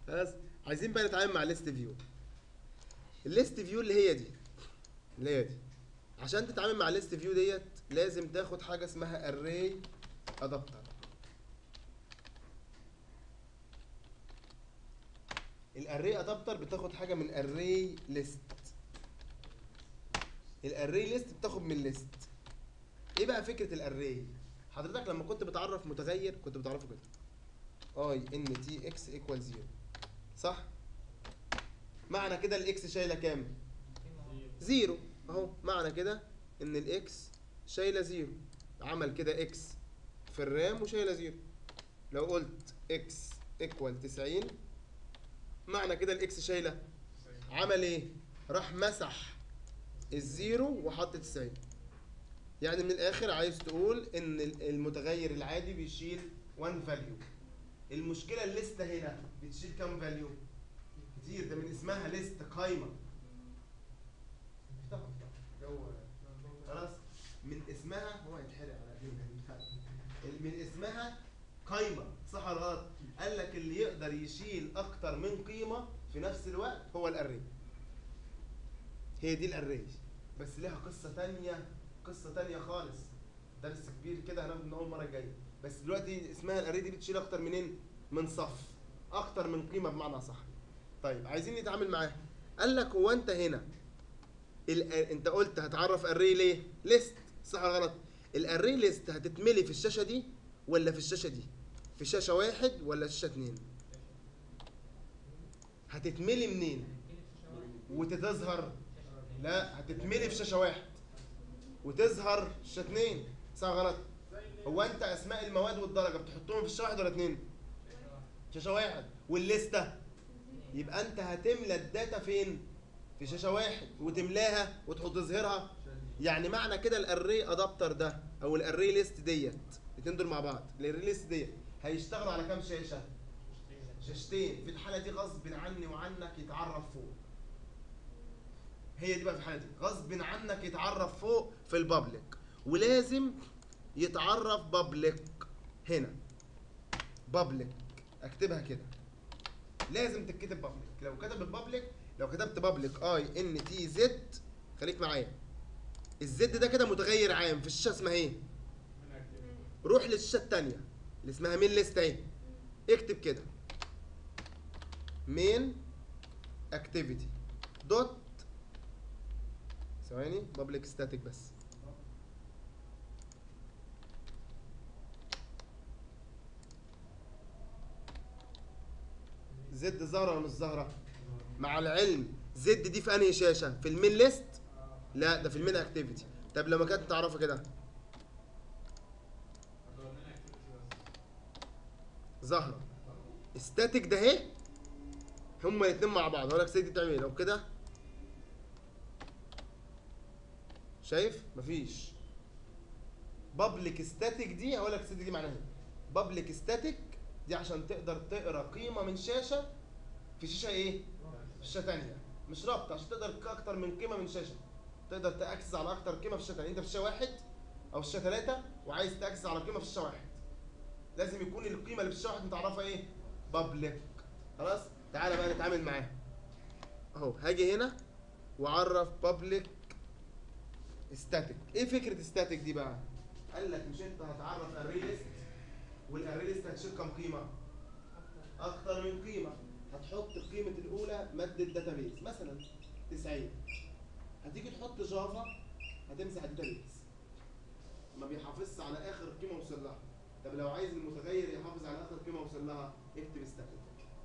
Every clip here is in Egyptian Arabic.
خلاص عايزين بقى نتعامل مع الليست فيو الليست فيو اللي هي دي اللي هي دي عشان تتعامل مع الليست فيو ديت لازم تاخد حاجه اسمها array adapter الاري ادابتر بتاخد حاجه من array list الاري ليست بتاخد من ليست ايه بقى فكره الاري حضرتك لما كنت بتعرف متغير كنت بتعرفه كده اي ان تي اكس ايكوال زيرو صح معنى كده الاكس شايله كام زيرو اهو معنى كده ان الاكس شايله زيرو عمل كده اكس في الرام وشايله زيرو لو قلت اكس ايكوال 90 معنى كده الاكس شايله عمل ايه راح مسح الزيرو وحط 90 يعني من الاخر عايز تقول ان ال- المتغير العادي بيشيل 1 فاليو المشكله الليسته هنا بتشيل كام فاليو كتير ده من اسمها ليست قايمه افتحوا افتحوا جو خلاص من اسمها هو هيتحرق على ال- من اسمها قايمه صح ولا غلط قال لك اللي يقدر يشيل اكتر من قيمه في نفس الوقت هو الاري هي دي الاري بس ليها قصه تانية قصه تانية خالص درس كبير كده هناخده من اول مره الجايه بس دلوقتي اسمها الاري دي بتشيل اكتر منين من صف اكتر من قيمه بمعنى صح طيب عايزين نتعامل معاها قال لك هو انت هنا ال- انت قلت هتعرف اري ليه ليست صح ولا غلط الاري ليست هتتملي في الشاشه دي ولا في الشاشه دي في شاشه واحد ولا شاشه اتنين هتتملي منين وتتظهر لا هتتملي في شاشه واحد وتظهر في شاشه اتنين صح ولا غلط هو انت اسماء المواد والدرجه بتحطهم في شاشه واحد ولا اتنين شاشه واحد والليسته يبقى انت هتملى الداتا فين في شاشه واحد وتملاها وتحط تظهرها يعني معنى كده الاري ادابتر ده او الاري ليست ديت الاثنين دول مع بعض الاري ليست ديت هيشتغلوا على كام شاشه شاشتين في الحاله دي غصب عني وعنك يتعرف فوق هي دي بقى في الحاله دي غصب عنك يتعرف فوق في البابليك ولازم يتعرف بابليك هنا بابليك اكتبها كده لازم تتكتب بابليك لو كتب البابليك لو كتبت بابليك اي ان تي زد خليك معايا الزد ده كده متغير عام في الشاشه اسمها ايه روح للشاشه الثانيه اللي اسمها مين ليست اهي اكتب كده مين اكتيفيتي دوت ثواني بابليك ستاتيك بس زد ظاهره ولا مش ظاهره مع العلم زد دي في انهي شاشه في المين ليست لا ده في المين اكتيفيتي طب لما كانت تعرفها كده ظاهره ستاتيك ده اهي هما الاتنين مع بعض هقول لك سيدي تعمل ايه لو كده شايف مفيش بابليك ستاتيك دي هقول لك سيدي دي معناها ايه بابليك ستاتيك دي عشان تقدر تقرا قيمه من شاشه في شاشه ايه في شاشه ثانيه مش رابطه عشان تقدر اكتر من قيمه من شاشه تقدر تاكسس على اكتر قيمه في الشاشه ثانيه انت في شاشه واحد او في شاشه ثلاثه وعايز تاكسس على قيمه في شاشه واحد لازم يكون القيمه اللي في الشاشه واحد متعرفه ايه بابليك خلاص تعالى بقى نتعامل معاها اهو هاجي هنا واعرف بابليك ستاتيك ايه فكره ستاتيك دي بقى قال لك مش انت هتعرف اري ليست والاري ليست هتشيل كام قيمه اكتر من قيمه هتحط قيمه الاولى ماده داتابيز مثلا 90 هتيجي تحط جافا هتمسح الداتابيز ما بيحافظش على اخر قيمه وصل لها طب لو عايز المتغير يحافظ على اخر قيمه وصل لها اكتب ستاتيك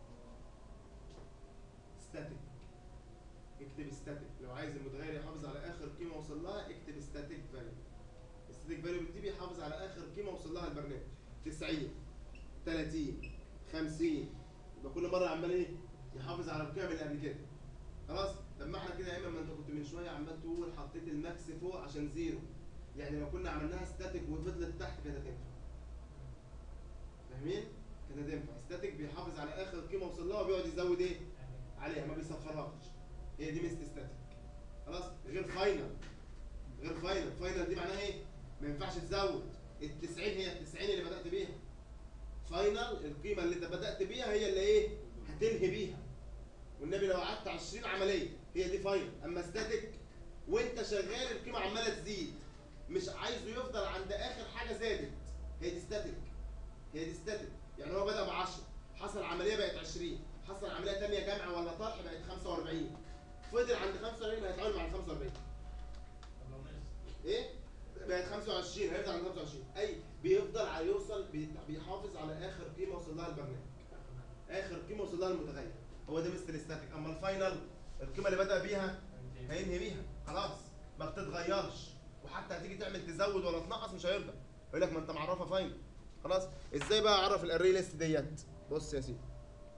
ستاتيك اكتب ستاتيك لو عايز المتغير يحافظ على اخر قيمه وصل لها اكتب ستاتيك فاليو ستاتيك فاليو دي بيحافظ على اخر قيمه وصل لها البرنامج 90 30 50 يبقى كل مره عمال ايه يحافظ على القيم اللي قبل كده خلاص طب ما احنا كده يا اما ما انت كنت من شويه عمال تقول حطيت الماكس فوق عشان زيرو يعني لو كنا عملناها ستاتيك وفضلت تحت كانت هتنفع فاهمين كانت هتنفع ستاتيك بيحافظ على اخر قيمه وصل لها وبيقعد يزود ايه عليها ما بيصفرهاش هي دي ميزه ستاتيك خلاص غير فاينل غير فاينل فاينل دي معناها ايه ما ينفعش تزود ال 90 هي ال 90 اللي بدات بيها فاينل القيمه اللي انت بدات بيها هي اللي ايه تنهي بيها والنبي لو قعدت 20 عمليه هي دي فاينل اما ستاتيك وانت شغال القيمه عماله تزيد مش عايزه يفضل عند اخر حاجه زادت هي دي ستاتيك هي دي ستاتيك يعني هو بدا ب 10 حصل عمليه بقت 20 حصل عمليه ثانيه جمع ولا طرح بقت 45 فضل عند 45 هيتعامل مع ال 45 طب لو نقص ايه بقت 25 هيفضل عند 25 اي بيفضل على يوصل بي- بيحافظ على اخر قيمه وصل لها البرنامج اخر قيمه وصل لها المتغير هو ده مستر ستاتيك اما الفاينل القيمه اللي بدا بيها هينهي بيها خلاص ما بتتغيرش وحتى هتيجي تعمل تزود ولا تنقص مش هيرضى يقول لك ما انت معرفها فاينل خلاص ازاي بقى اعرف الاري ليست ديت بص يا سيدي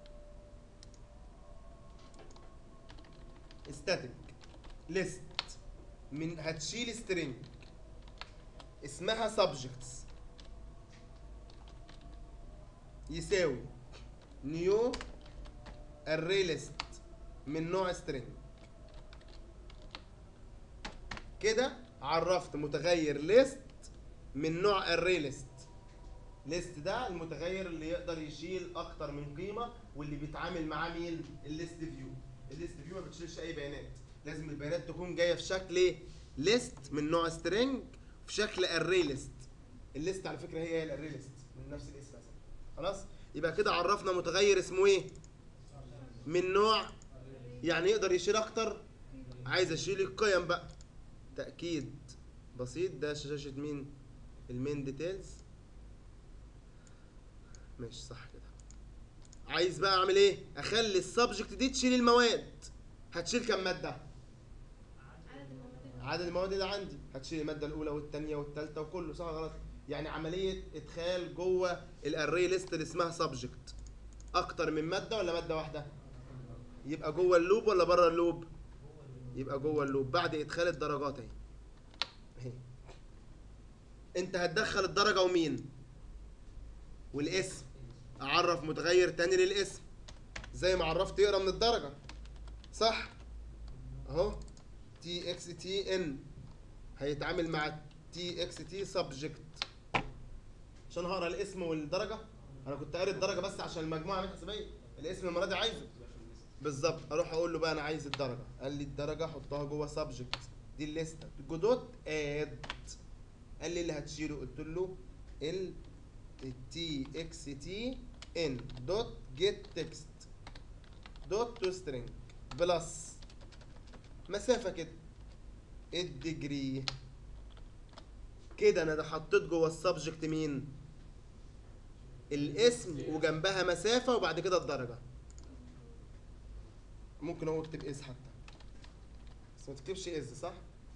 ستاتيك ليست من هتشيل سترينج اسمها subjects يساوي نيو array list من نوع string كده عرفت متغير list من نوع array list list ده المتغير اللي يقدر يشيل اكتر من قيمه واللي بيتعامل معاه مين الليست فيو الليست فيو ما بتشيلش اي بيانات لازم البيانات تكون جايه في شكل ايه ليست من نوع string في شكل array list الليست على فكره هي هي الاري ليست من نفس الاسم مثلا خلاص يبقى كده عرفنا متغير اسمه ايه من نوع يعني يقدر يشيل اكتر عايز اشيل القيم بقى تاكيد بسيط ده شاشه مين المين ديتيلز ماشي صح كده عايز بقى اعمل ايه اخلي السبجكت دي تشيل المواد هتشيل كام ماده عدد المواد عدد المواد اللي عندي هتشيل الماده الاولى والثانيه والثالثه وكله صح ولا غلط يعني عمليه ادخال جوه الاري ليست اللي اسمها سبجكت اكتر من ماده ولا ماده واحده يبقى جوه اللوب ولا بره اللوب يبقى جوه اللوب بعد ادخال الدرجات اهي اهي انت هتدخل الدرجه ومين والاسم اعرف متغير تاني للاسم زي ما عرفت يقرا من الدرجه صح اهو تي اكس تي ان هيتعامل مع تي اكس تي سبجكت عشان هقرا الاسم والدرجه انا كنت قاري الدرجه بس عشان المجموعه من حسابيه الاسم المره دي عايزه بالظبط اروح اقول له بقى انا عايز الدرجه قال لي الدرجه حطها جوه سبجكت دي الليسته جدوت اد قال لي اللي هتشيله قلت له ال تي اكس تي ان دوت جيت تكست دوت تو سترينج بلس مسافه كده الديجري كده انا ده حطيت جوه السبجكت مين الاسم وجنبها مسافه وبعد كده الدرجه ممكن اقول اكتب از حتى بس ما تكتبش از صح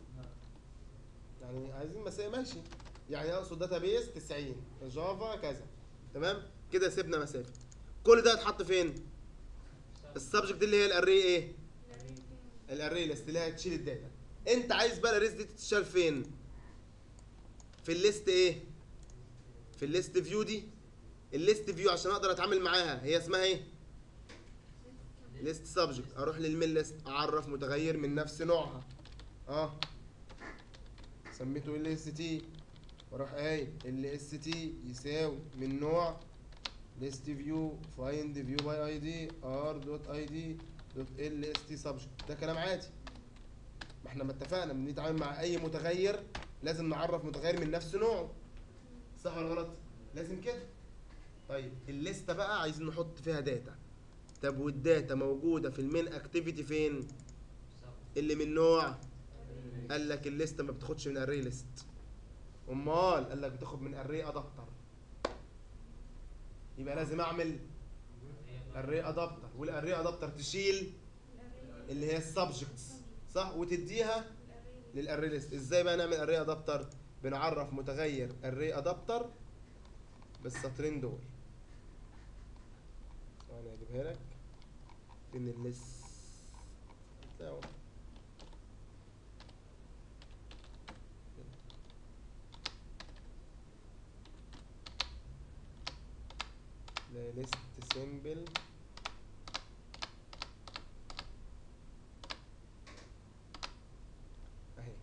يعني عايزين مسافه ماشي يعني اقصد داتابيز 90 جافا كذا تمام كده سيبنا مسافه كل ده هيتحط فين السبجكت دي اللي هي الاري ايه الاري ليست اللي هي هتشيل الداتا انت عايز بقى الاريز دي تتشال فين في الليست ايه في الليست فيو دي الليست فيو عشان اقدر اتعامل معاها هي اسمها ايه ليست سبجكت اروح للمين ليست اعرف متغير من نفس نوعها اه سميته ال اس تي واروح قايل ال اس تي يساوي من نوع ليست فيو فايند فيو باي اي دي ار دوت اي دي دوت ال اس تي سبجكت ده كلام عادي ما احنا ما اتفقنا بنتعامل مع اي متغير لازم نعرف متغير من نفس نوعه صح ولا غلط لازم كده طيب الليسته بقى عايزين نحط فيها داتا طب والداتا موجوده في المين اكتيفيتي فين اللي من نوع قال لك الليسته ما بتاخدش من اري ليست امال قال لك بتاخد من اري ادابتر يبقى لازم اعمل اري ادابتر والاري ادابتر تشيل اللي هي السبجكتس صح وتديها للاري ليست ازاي بقى نعمل اري ادابتر بنعرف متغير اري ادابتر بالسطرين دول انا اجيبها لك فين الليست بتاعه ليست سيمبل اهي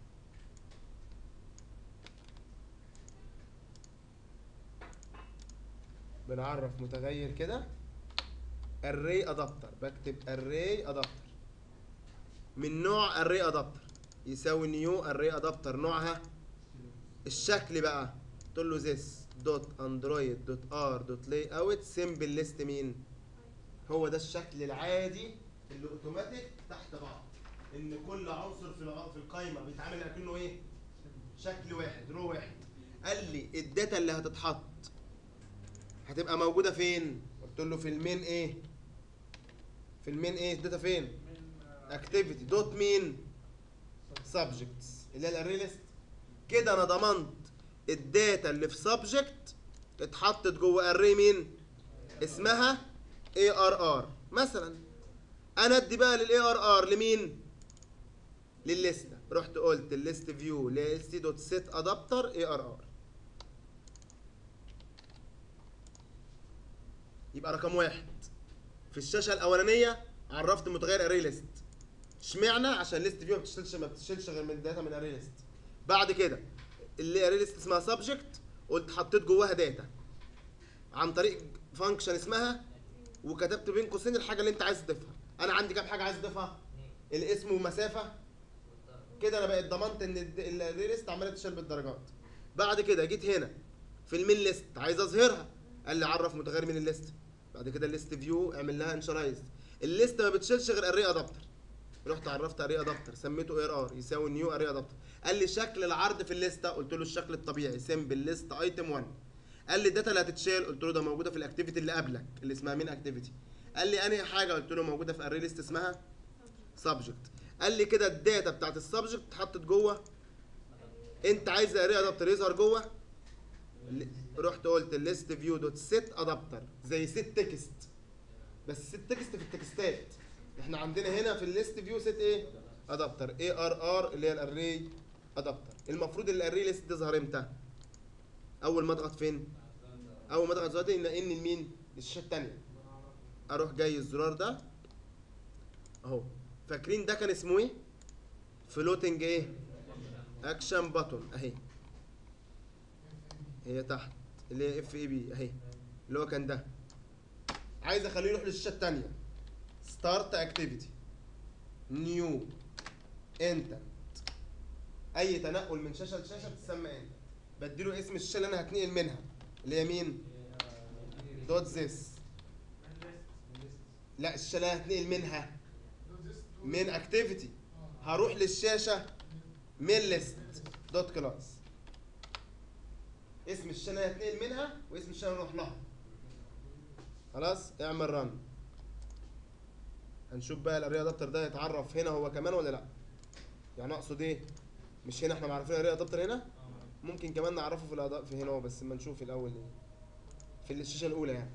بنعرف متغير كده array adapter بكتب array adapter من نوع array adapter يساوي نيو array adapter نوعها الشكل بقى تقول له this dot android dot r dot layout simple list مين هو ده الشكل العادي اللي اوتوماتيك تحت بعض ان كل عنصر في الع- في القايمه بيتعامل كأنه ايه شكل واحد رو واحد قال لي الداتا اللي هتتحط هتبقى موجوده فين قلت له في المين ايه في المين ايه الداتا فين من آه، اكتيفيتي دوت مين سبجكتس اللي هي الاري ليست كده انا ضمنت الداتا اللي في سبجكت اتحطت جوه اري مين اسمها اي ار ار مثلا انا ادي بقى للاي ار ار لمين للليسته رحت قلت الليست فيو ليست دوت سيت ادابتر اي ار ار يبقى رقم واحد في الشاشه الاولانيه عرفت متغير اري ليست اشمعنى عشان ليست فيو ما بتشيلش ما بتشيلش غير من الداتا من اري ليست بعد كده اللي اري ليست اسمها سبجكت قلت حطيت جواها داتا عن طريق فانكشن اسمها وكتبت بين قوسين الحاجه اللي انت عايز تضيفها انا عندي كام حاجه عايز اضيفها الاسم ومسافه كده انا بقيت ضمنت ان الاري ليست عماله تشيل بالدرجات بعد كده جيت هنا في المين ليست عايز اظهرها قال لي عرف متغير من الليست بعد كده الليست فيو اعمل لها انشرايز الليست ما بتشيلش غير اري ادابتر رحت عرفت اري ادابتر سميته ار ار يساوي نيو اري ادابتر قال لي شكل العرض في الليسته قلت له الشكل الطبيعي سمبل ليست ايتم 1 قال لي الداتا اللي هتتشال قلت له ده موجوده في الاكتيفيتي اللي قبلك اللي اسمها مين اكتيفيتي قال لي انهي حاجه قلت له موجوده في اري ليست اسمها سبجكت قال لي كده الداتا بتاعت السبجكت اتحطت جوه انت عايز اري ادابتر يظهر جوه ل- رحت قلت الليست فيو دوت سيت ادابتر زي سيت تكست بس سيت تكست في التكستات احنا عندنا هنا في الليست فيو سيت ايه ادابتر اي ار ار اللي هي الاري ادابتر المفروض الاري ليست تظهر امتى اول ما اضغط فين اول ما اضغط دلوقتي ينقلني لمين للشاشه الثانيه اروح جاي الزرار ده اهو فاكرين ده كان اسمه ايه فلوتنج ايه اكشن باتون اهي هي تحت اللي هي اف اي بي اهي اللي هو كان ده عايز اخليه يروح للشاشه الثانيه ستارت اكتيفيتي نيو انت اي تنقل من شاشه لشاشه بتسمى انت بديله اسم الشاشه اللي انا هتنقل منها اللي هي مين دوت زيس لا الشاشه اللي انا هتنقل منها من اكتيفيتي هروح للشاشه من ليست دوت كلاس اسم الشاشه اللي انا هتنقل منها واسم الشاشه اللي اروح لها خلاص اعمل رن هنشوف بقى الاري ادابتر ده يتعرف هنا هو كمان ولا لا يعني اقصد ايه مش هنا احنا معرفين الاري ادابتر هنا ممكن كمان نعرفه في الأداء في هنا هو بس اما نشوف الاول ايه في الشاشه الاولى يعني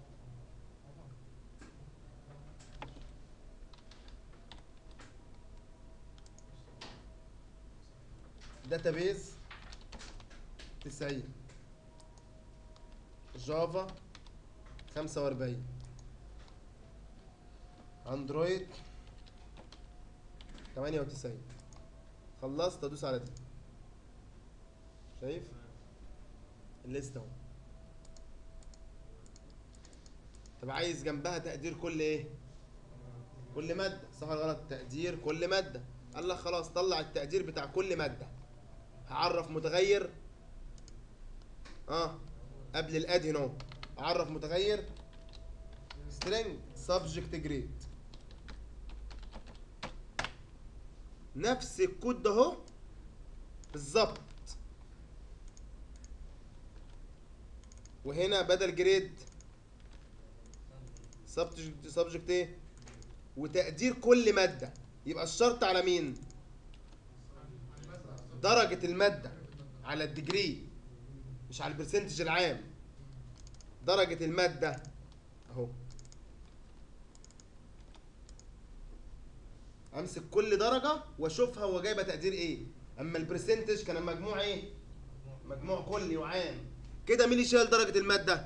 داتابيز 90 جافا 45 اندرويد 98 خلصت ادوس على دي شايف الليست اهو طب عايز جنبها تقدير كل ايه كل ماده صح ولا غلط تقدير كل ماده قال لك خلاص طلع التقدير بتاع كل ماده هعرف متغير اه قبل الاد هنا اهو اعرف متغير string subject grade نفس الكود ده اهو بالظبط وهنا بدل جريد سبجكت سبجكت ايه وتقدير كل ماده يبقى الشرط على مين درجه الماده على الديجري مش على البرسنتج العام درجه الماده اهو امسك كل درجه واشوفها هو جايبه تقدير ايه اما البرسنتج كان مجموع ايه مجموع كلي وعام كده مين اللي شايل درجه الماده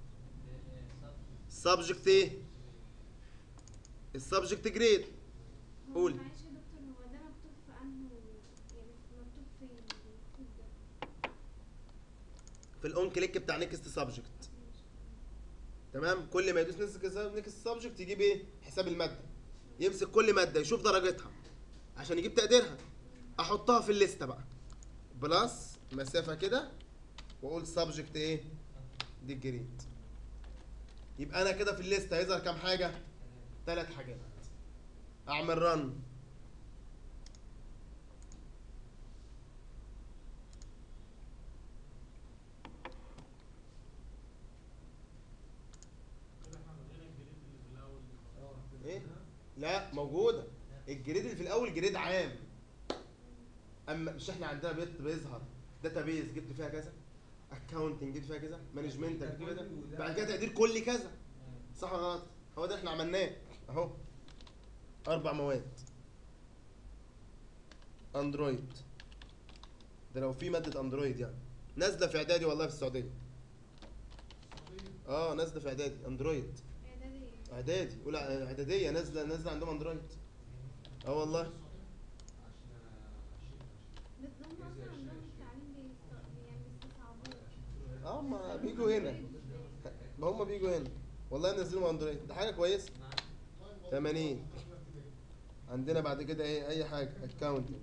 السبجكت ايه السبجكت جريد هو قول. معلش يا دكتور هو ده مكتوب في انه يعني مكتوب فين الكود ده في الاون كليك بتاع نيكست سبجكت تمام كل ما يدوس نكست سبجكت يجيب ايه حساب الماده يمسك كل ماده يشوف درجتها عشان يجيب تقديرها احطها في الليسته بقى بلس مسافه كده واقول سبجكت ايه دي الجريد يبقى انا كده في الليسته هيظهر كام حاجه ثلاث حاجات اعمل رن كده احنا لغينا الجديد اللي في الاول ايه لا موجوده الجريد اللي في الاول جريد عام اما مش احنا عندنا بيت بيظهر داتابيز جبت فيها كذا اكونتنج جبت فيها كذا مانجمنت جبت فيها كذا بعد كده تقدير كل كذا صح ولا غلط هو ده احنا عملناه اهو اربع مواد اندرويد ده لو في ماده اندرويد يعني نازله في اعدادي والله في السعوديه اه نازله في اعدادي اندرويد اعدادية اعدادي اولى اعداديه نازله نازله عندهم اندرويد اه والله بس هم اصلا عندهم التعليم بيست- يعني بيستصعبوه اه ما بيجوا هنا ما هم بيجوا هنا والله نزلوا اندرويد ده حاجه كويسه 80 عندنا بعد كده ايه اي حاجه اكاونتنج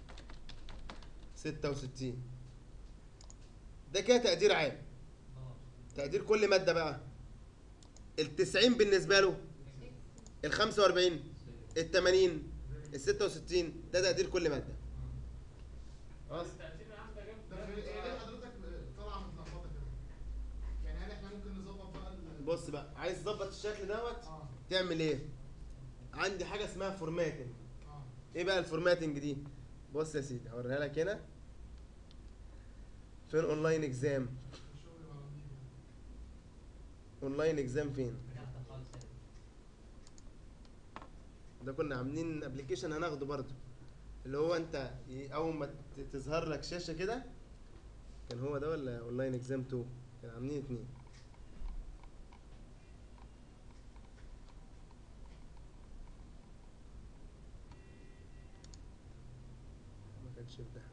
66 ده كده تقدير عام تقدير كل ماده بقى ال 90 بالنسبه له ال 45 ال 80 ال 66 ده تقدير كل ماده خلاص التأثير العام ده جاب ده في ايه ليه حضرتك طالعه متلخبطه كده؟ يعني هل احنا ممكن نظبط بقى ال- بص بقى عايز تظبط الشكل دوت اه تعمل ايه عندي حاجه اسمها فورماتنج اه ايه بقى الفورماتنج دي بص يا سيدي هوريها لك هنا فين اونلاين اكزام الشغل مع النيل اونلاين اكزام فين ده كنا عاملين ابلكيشن هناخده برضو اللي هو انت ي- اول ما ت- تظهر لك شاشه كده كان هو ده ولا اونلاين اكزام 2 كان عاملين اتنين ما كانش في ده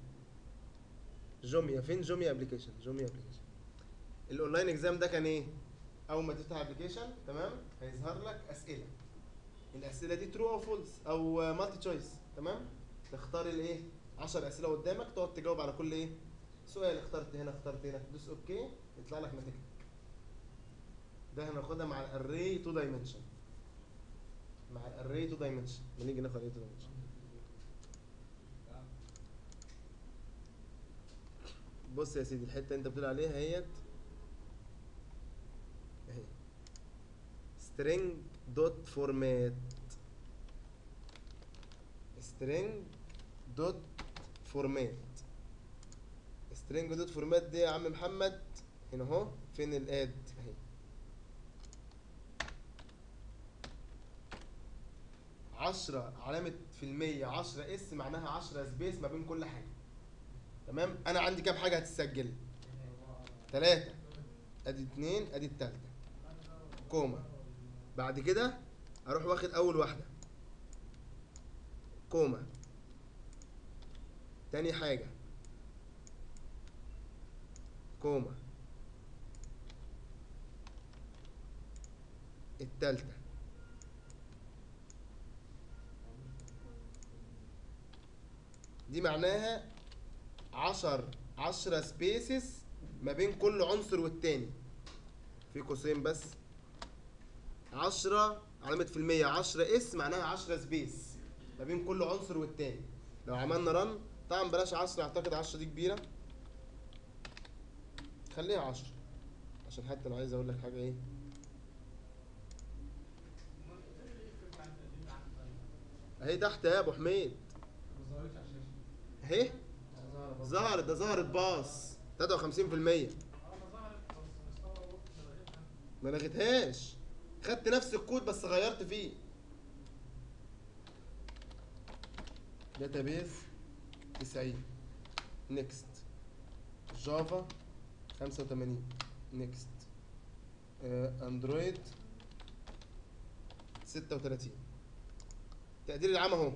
جوميا فين جوميا ابلكيشن جوميا ابلكيشن الاونلاين اكزام ده كان ايه اول ما تفتح ابلكيشن تمام هيظهر لك اسئله الاسئله دي ترو او فولس او مالتي تشويس تمام تختار الايه 10 اسئله قدامك تقعد تجاوب على كل ايه سؤال اخترت هنا اخترت هنا تدوس اوكي يطلع لك نتيجتك ده هناخدها مع الاري 2 دايمنشن مع الاري 2 دايمنشن بنيجي ناخد اري 2 دايمنشن بص يا سيدي الحته اللي انت بتقول عليها اهيت اهي string dot format string dot format string dot format دي يا عم محمد هنا اهو فين الاد اهي عشرة علامة في المية عشرة اس معناها عشرة سبيس ما بين كل حاجة تمام انا عندي كام حاجة هتتسجل تلاتة ادي اتنين ادي التالتة كوما بعد كده اروح واخد اول واحدة كوما تاني حاجة كوما التالتة دي معناها عشر عشرة سبيسز ما بين كل عنصر والتاني في قوسين بس عشرة علامة في المية عشرة اس معناها عشرة سبيس ما بين كل عنصر والتاني لو عملنا رن طبعا بلاش عشرة اعتقد عشرة دي كبيرة خليها عشرة عشان حتى لو عايز اقول لك حاجة ايه اهي تحت يا ابو حميد ما ظهرتش على الشاشه اهي ظهرت ده ظهرت باص 53% اه ما ظهرت بس مستوى الوقت لغيتها ما لغيتهاش خدت نفس الكود بس غيرت فيه داتابيز 90 نيكست جافا 85 نيكست اندرويد 36 تقدير العام اهو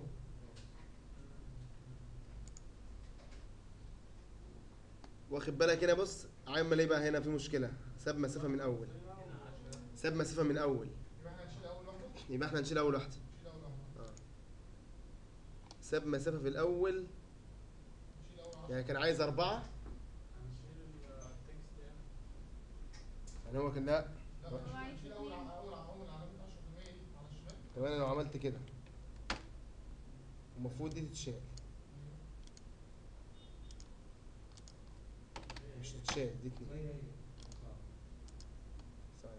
واخد بالك هنا بص عامل ايه بقى هنا في مشكله ساب مسافه من اول ساب مسافه من الاول يبقى احنا هنشيل اول واحده يبقى احنا هنشيل اول واحده نشيل اول واحده اه ساب مسافه في الاول نشيل اول 10 يعني كان عايز اربعه هنشيل التكست يعني يعني هو كان لا لا هو نشيل- عايز نشيل اول اتنين. ع- اول ع- اول علامه 10% دي على الشمال طب انا لو عملت كده المفروض دي تتشال مش تتشال دي اتنين ثواني.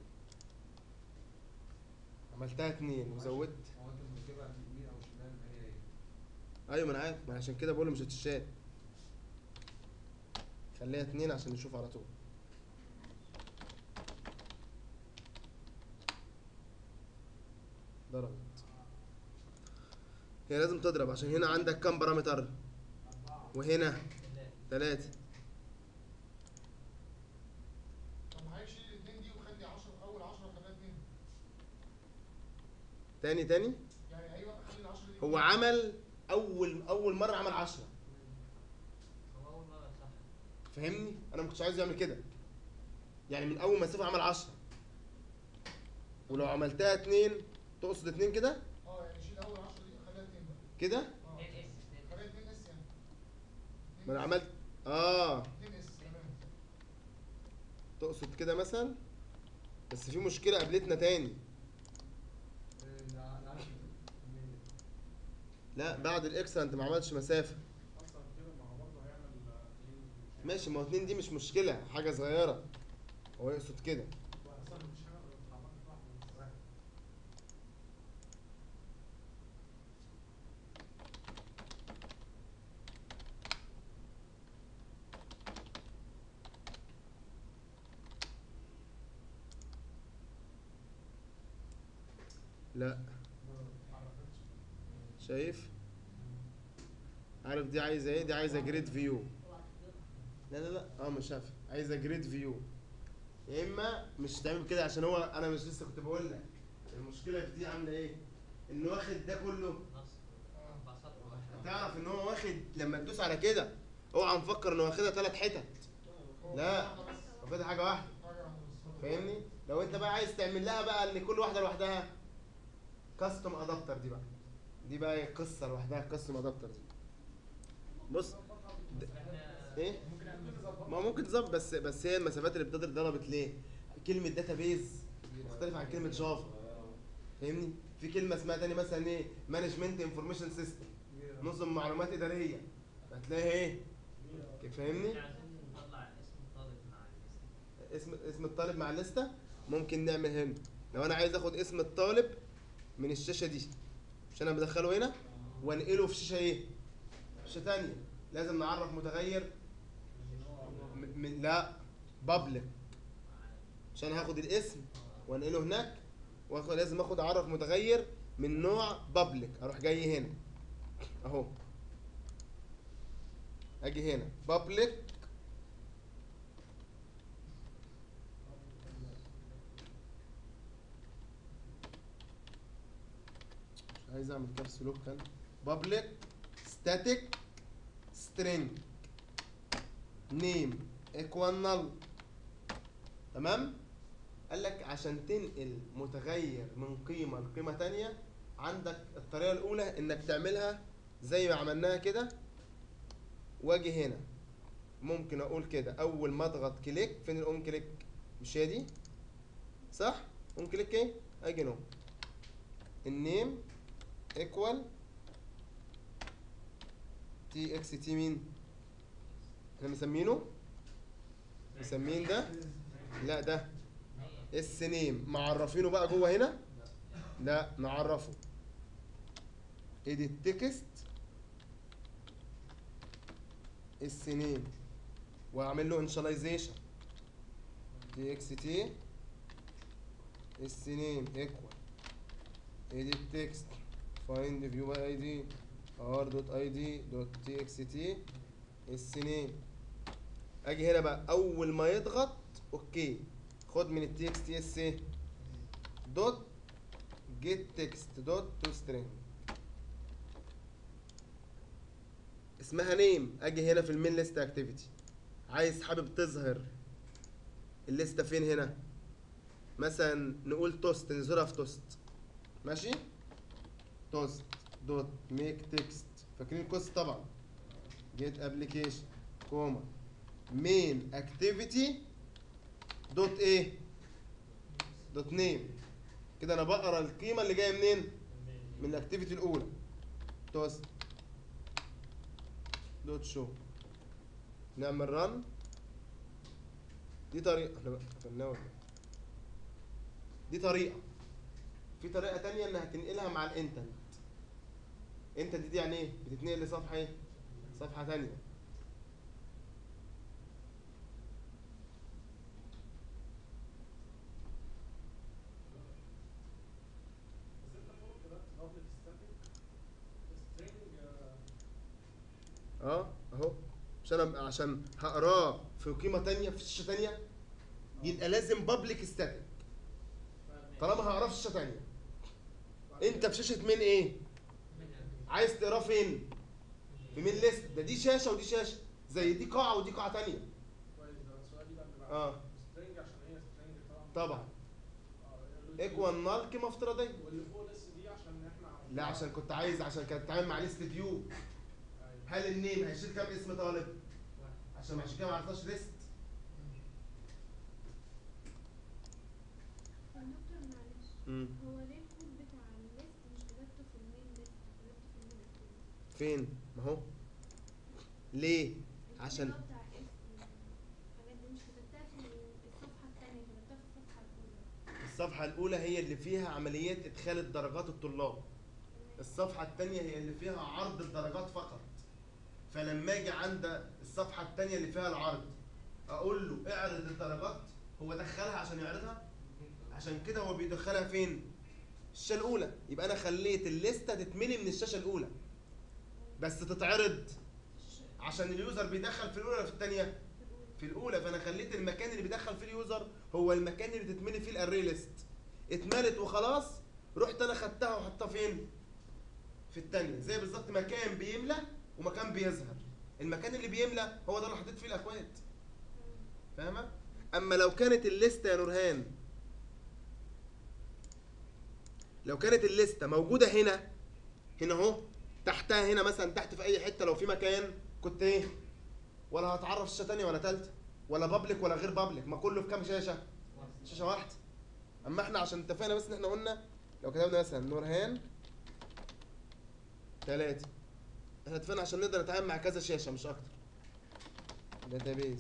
عملتها اتنين وزودت هو انت لما تجيبها في يمين او شمال ما هي هي ايوه ما انا عارف ما عشان كده بقول مش هتتشال خليها اتنين عشان نشوف على طول ضربت هي لازم تضرب عشان هنا عندك كام بارامتر وهنا ثلاثة طب ما هيشيل الاثنين دي وخلي 10 اول 10 خليها 2 تاني تاني يعني ايوه خلي ال 10 دي هو عمل اول اول مرة عمل عشرة هو أول مرة صح فاهمني انا ما كنتش عايزه يعمل كده يعني من اول مسافة عمل عشرة ولو عملتها اتنين تقصد اتنين كده اه يعني شيل اول 10 دي وخليها 2 بقى كده اه اتنين اس اتنين خليها 2 اس يعني ما انا عملت اه 2 اس تمام تقصد كده مثلا بس في مشكلة قابلتنا تاني لا بعد الاكسل انت ما عملتش مسافة اصلا كده ما هو برضه هيعمل اتنين مش ماشي ما هو اتنين دي مش مشكلة حاجة صغيرة هو يقصد كده اصلا مش هنقدر نتحرك واحده بس واحد لا ما اتحركتش شايف عارف دي عايزة ايه دي عايزة جريد فيو لا لا لا اه مش عارف عايزة جريد فيو يا اما مش تعمل كده عشان هو انا مش لسه كنت بقول لك المشكلة في دي عاملة ايه انه واخد ده كله نص أربع سطر واحد تعرف ان هو واخد لما تدوس على كده اوعى نفكر انه واخدها ثلاث حتت هو لا. واحدة بس واخدها حاجة واحدة حاجه واحده بس فاهمني لو انت بقى عايز تعمل لها بقى ان كل واحده لوحدها كاستم ادابتر دي بقى دي بقى قصه لوحدها كاستم ادابتر دي بص احنا ايه ما ممكن تظبط بس بس هي المسافات اللي بتقدر ضربت ليه كلمه داتابيز مختلفه عن كلمه جافا فاهمني في كلمه اسمها تاني مثلا ايه مانجمنت انفورميشن سيستم نظم معلومات اداريه هتلاقيها ايه فاهمني احنا عايزين نطلع اسم طالب مع الليست اسم اسم الطالب مع الليسته ممكن نعمل هنا لو انا عايز اخد اسم الطالب من الشاشه دي مش انا بدخله هنا وانقله في شاشه ايه شاشه تانية لازم نعرف متغير م- من لا بابليك عشان هاخد الاسم وانقله هناك واخد لازم اخد اعرف متغير من نوع بابليك اروح جاي هنا اهو اجي هنا بابليك مش عايز اعمل كابس لوك كان بابليك ستاتيك سترينج نيم ايكوال نل تمام قال لك عشان تنقل متغير من قيمة لقيمة تانية عندك الطريقة الأولى إنك تعملها زي ما عملناها كده واجي هنا ممكن أقول كده أول ما أضغط كليك فين الأون كليك مش هي دي صح؟ أون كليك إيه؟ أجي نو النيم ايكوال تي اكس تي مين؟ احنا مسمينه؟ مسمين ده؟ لا ده اس نيم معرفينه بقى جوه هنا؟ لا نعرفه edit text اس نيم واعمل له initialization تي اكس تي اس نيم ايكوال edit text find view by id r dot id dot txt اس نيم اجي هنا بقى اول ما يضغط اوكي خد من التي اكس تي اس ايه دوت جيت تكست دوت تو سترينج اسمها نيم اجي هنا في المين ليست اكتيفيتي عايز حابب تظهر الليسته فين هنا مثلا نقول توست نظهرها في توست ماشي توست دوت ميك تكست فاكرين كوست طبعا جيت ابلكيشن كوما مين اكتيفيتي دوت ايه دوت نيم كده انا بقرا القيمه اللي جايه منين من الاكتيفيتي الاولى توست دوت شو نعمل رن دي طريقه احنا بقى قفلناها ولا إيه؟ دي طريقه في طريقه تانية انها تنقلها مع الانترنت انت دي يعني ايه بتتنقل لصفحه ايه صفحه تانية بس انت فوق كده بابليك ستاتيك سترينج اه اهو عشان أبقى عشان هقراه في قيمه تانية في شاشه تانية يبقى لازم بابليك ستاتيك طالما هقراه في شاشه تانية انت في شاشه مين ايه عايز تقراه فين في مين ليست ده دي شاشه ودي شاشه زي دي قاعه ودي قاعه تانية كويس ده سؤالي بقى اللي بعده اه سترينج عشان هي سترينج طبعا طبعا اه ايكوال نال قيمه افتراضيه واللي فوق لسه دي عشان احنا عارفين لا عشان كنت عايز عشان كانت بتتعامل مع ليست فيو أيوة. هل النيم هيشيل كام اسم طالب عشان عشان كده ما عرفناش ليست دكتور معلش امم هو ليه الكود بتاع الليست مش كتبته في المين ليست كتبته في المين اكتيفيتي فين ما هو ليه عشان الكود بتاع اسم الحاجات دي مش كتبتها في الصفحة التانية كتبتها في الصفحة الأولى الصفحة الأولى هي اللي فيها عمليات إدخال الدرجات الطلاب الصفحة التانية هي اللي فيها عرض الدرجات فقط فلما أجي عند الصفحة التانية اللي فيها العرض أقول له اعرض الدرجات هو دخلها عشان يعرضها عشان كده هو بيدخلها فين الشاشة الأولى يبقى أنا خليت الليستة تتملي من الشاشة الأولى بس تتعرض عشان اليوزر بيدخل في الأولى ولا في التانية في الأولى فأنا خليت المكان اللي بيدخل فيه اليوزر هو المكان اللي تتملي فيه الأري ليست اتملت وخلاص رحت أنا خدتها وحطها فين في التانية زي بالظبط مكان بيملى ومكان بيظهر المكان اللي بيملى هو ده اللي حطيت فيه الأكواد فاهمة؟ أما لو كانت الليستة يا نورهان لو كانت الليستة موجودة هنا هنا اهو تحتها هنا مثلا تحت في أي حتة لو في مكان كنت إيه؟ ولا هتعرف شاشة تانية ولا تالتة ولا بابليك ولا غير بابليك ما كله في كام شاشة؟ شاشة واحدة أما إحنا عشان اتفقنا بس إن إحنا قلنا لو كتبنا مثلا نورهان تلاتة احنا اتفقنا عشان نقدر نتعامل مع كذا شاشة مش أكتر داتابيز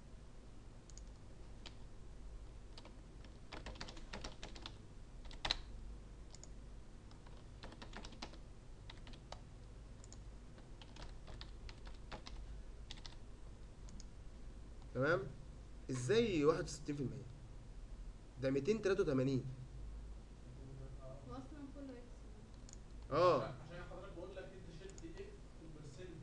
تمام ازاي 61% ده 283 هو أصلا كله إكس اه عشان حضرتك بقول لك انت شلت ايه في البرسنت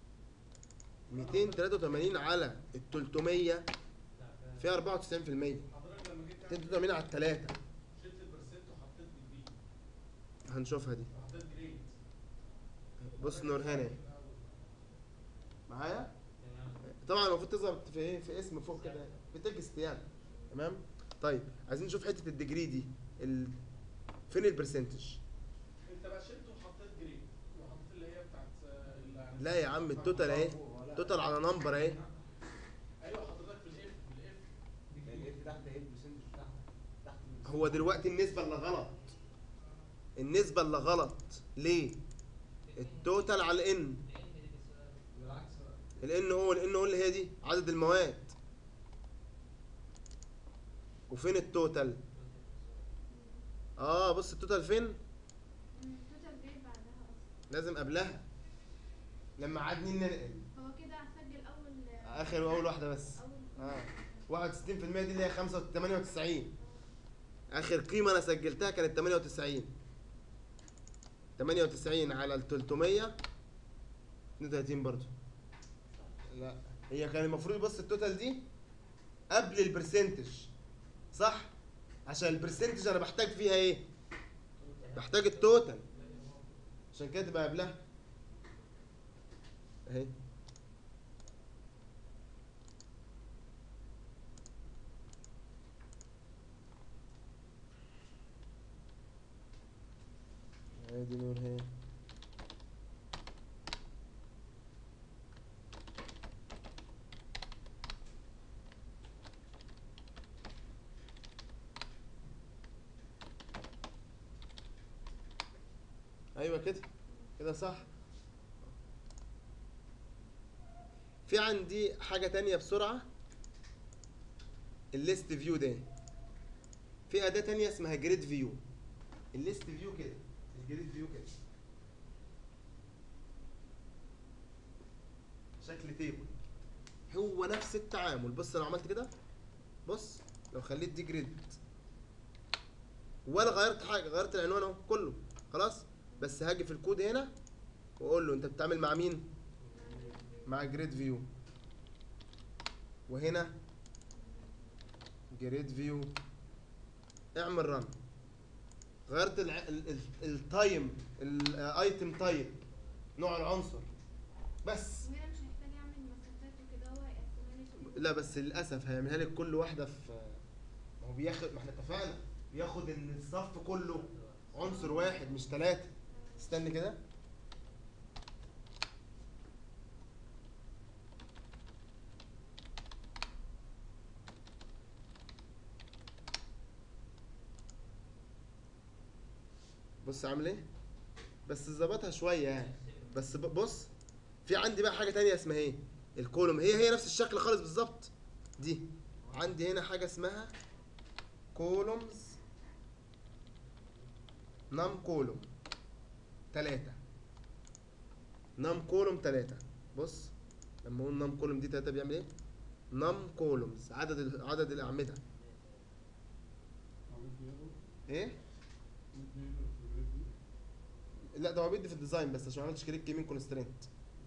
283 على ال 300 فيها 94% حضرتك لما جيت تعمل 283 على الثلاثة شلت البرسنت وحطيت ديجري هنشوفها دي وحطيت جريد بص نورهان اهي معايا طبعا المفروض تظهر في ايه في اسم فوق كده في تكست يعني تمام طيب عايزين نشوف حته الديجري دي ال... فين البرسنتج انت بقى شلت وحطيت جريد وحطيت اللي هي بتاعت آه، ال- لا يا عم التوتال اهي توتال على نمبر اهي ايوه حضرتك في الاف في الاف الاف تحت ايه البرسنتج تحت تحت هو دلوقتي النسبه اللي غلط النسبه اللي غلط ليه التوتال على الان بالعكس بقى الان هو الان هو اللي هي دي عدد المواد وفين التوتال اه بص التوتال فين توتال جريد بعدها أصلا لازم قبلها لما عادني ننقل هو كده هسجل أول اخر واول واحده بس أول اه 61% دي اللي هي 95 98 اخر قيمه انا سجلتها كانت 98 98 على ال 300 32 برضو لا هي كان المفروض بص التوتال دي قبل البرسنتج صح عشان البرسنتج انا بحتاج فيها ايه بحتاج التوتال عشان كده تبقى قبلها اهي ادي نور هي ايوه كده كده صح في عندي حاجة تانية بسرعة الليست فيو ده في أداة تانية اسمها جريد فيو الليست فيو كده الجريد فيو كده شكل تيبل هو نفس التعامل بص لو عملت كده بص لو خليت دي جريد ولا غيرت حاجه غيرت العنوان اهو كله خلاص بس هاجي في الكود هنا واقول له انت بتتعامل مع مين مع جريد فيو وهنا جريد فيو اعمل رن غيرت الع... ال... ال... التايم الايتم تايب نوع العنصر بس وهنا مش هيحتاج اعمل مسافات وكده هو هيقسمها لي في لا بس للاسف هيعملها لك كل واحده في ما هو بياخد ما احنا اتفقنا بياخد ان الصف كله عنصر واحد مش ثلاثه استني كده بص عامل ايه بس ظبطها شويه يعني بس ب- بص في عندي بقى حاجه تانية اسمها ايه الكولوم هي هي نفس الشكل خالص بالظبط دي عندي هنا حاجه اسمها كولومز نم كولوم تلاتة نم كولوم تلاتة بص لما اقول نم كولوم دي تلاتة بيعمل ايه نم كولومز عدد ال- عدد الاعمده ايه لا ده هو بيدي في الديزاين بس عشان ما عملتش كليك يمين كونسترينت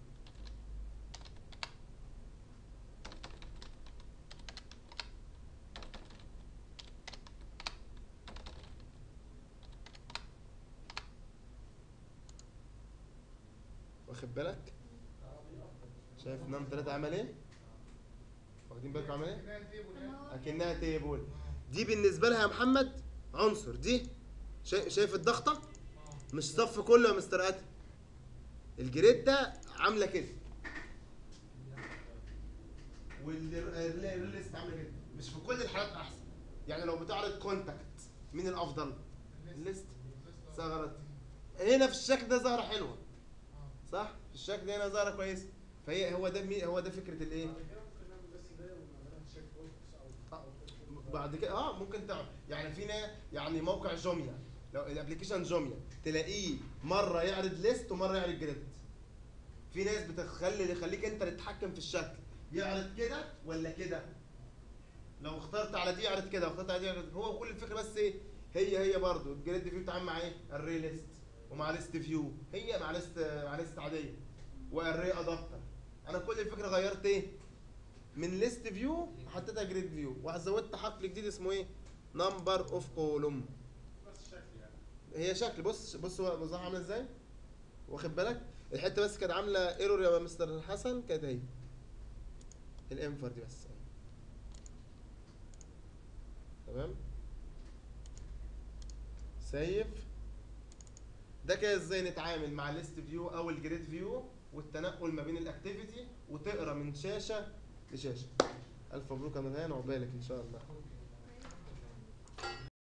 واخد بالك شايف نام ثلاثة عمل ايه واخدين بالكم عمل ايه كده تيبل طب يعني. ما هو اكنها تيبل دي بالنسبه لها يا محمد عنصر دي شايف شايف الضغطه مش صف كله يا مستر ادم الجريد ده عامله كده والليست عامله كده مش في كل الحالات احسن يعني لو بتعرض كونتاكت مين الافضل الليست غلط هنا في الشكل ده ظاهره حلوه صح في الشكل ده هنا ظاهره كويسه فهي هو ده مي هو ده فكره الايه بعد كده ممكن نعمل بس ده ونعملها تشيك بوكس او أو- بعد كده اه ممكن تعمل يعني في نا- يعني موقع جوميا لو الابلكيشن جوميا تلاقيه مره يعرض ليست ومره يعرض جريد في ناس بتخلي يخليك انت اللي تتحكم في الشكل يعرض كده ولا كده لو اخترت على دي يعرض كده واخترت على دي يعرض هو كل الفكره بس ايه هي هي برضو الجريد فيو بتتعامل مع ايه الري ليست ومع ليست فيو هي مع ليست مع ليست عاديه والري ادابتر انا كل الفكره غيرت ايه من ليست فيو حطيتها جريد فيو وزودت حقل جديد اسمه ايه نمبر اوف كولوم بس شكل يعني هي شكل بص بص هو وضعها عامل ازاي واخد بالك الحته بس كانت عامله ايرور يا مستر حسن كانت اهي الانفر دي بس أهي. تمام سيف ده كده ازاي نتعامل مع الليست فيو او الجريد فيو والتنقل ما بين الاكتيفيتي وتقرا من شاشه لشاشه الف مبروك يا نورهان عقبالك ان شاء الله